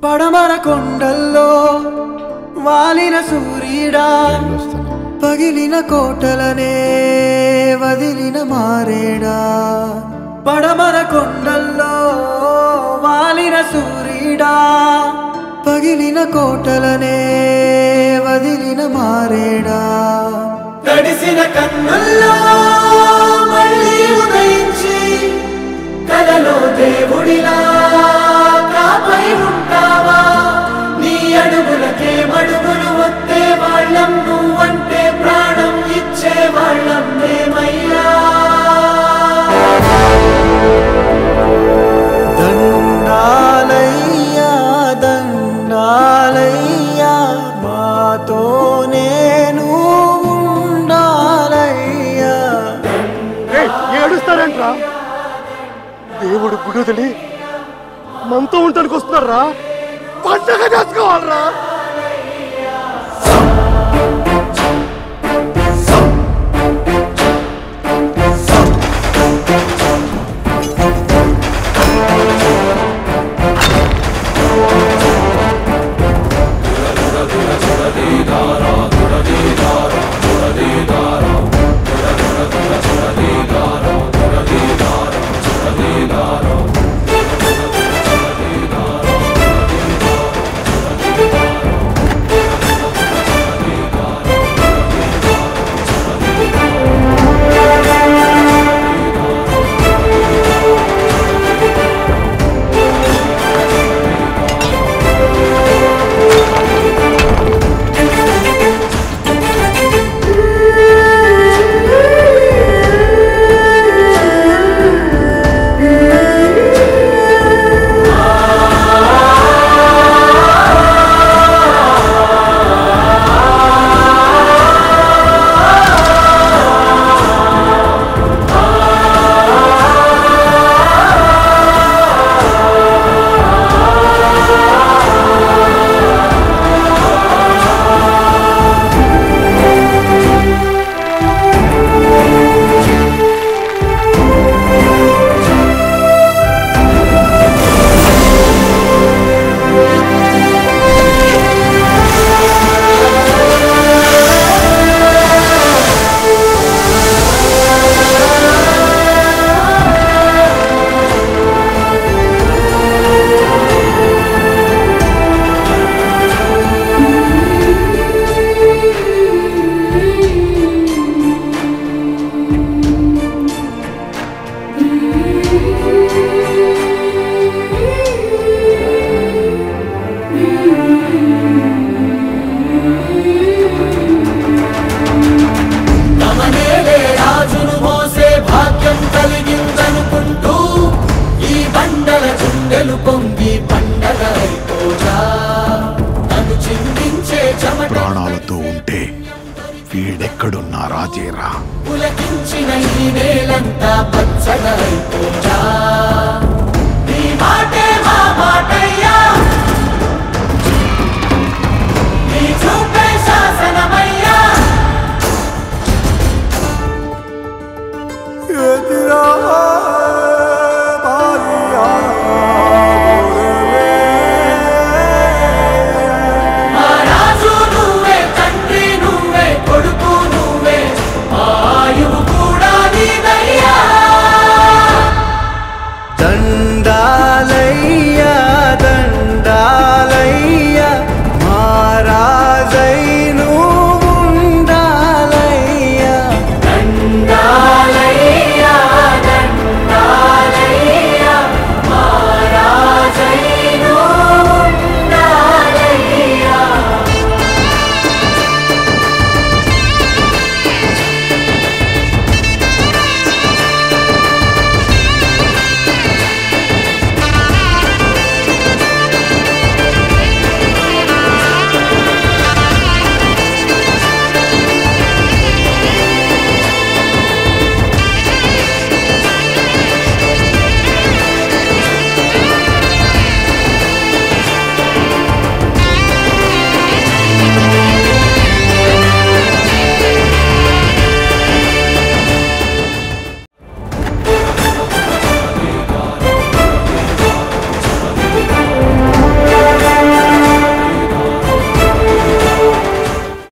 పడమర కొండల్లో వాలిన సూర్యుడా పగిలిన కోటలనే వదిలిన మారేడా పడమర కొండల్లో వాలిన సూర్యుడా పగిలిన కోటలనే వదిలిన మారేడా తడిసిన కన్నుల్లో మళ్ళీ ఉదయించి కలలో దేవుడిలా కాపై ఉంటావా నీ అడుగులకే మడుగులు వస్తే వాళ్ళం నువ్వంటే ప్రాణం ఇచ్చే వాళ్ళం మేమయ్యా దండాలయ్యా దండాలయ్యా మాతో నేను ఉండాలయ్యా ఏయ్, ఏడుస్తారేంట్రా దేవుడు గుడి వదిలి మనతో ఉండడానికి వస్తున్నారా పండగ చేసుకోవాలరా నమనేలే రాజును మోసే భాగ్యం కలిగిందనుకుంటూ ఈ బండల గుండెలు పొంగి పండగ అయిపోగా నన్ను చిందించే చెమట ప్రాణాలతో ఉంటే వీడెక్కడున్నా రాజేరా పులకించిన ఈ నేలంతా పచ్చగా అయిపోగా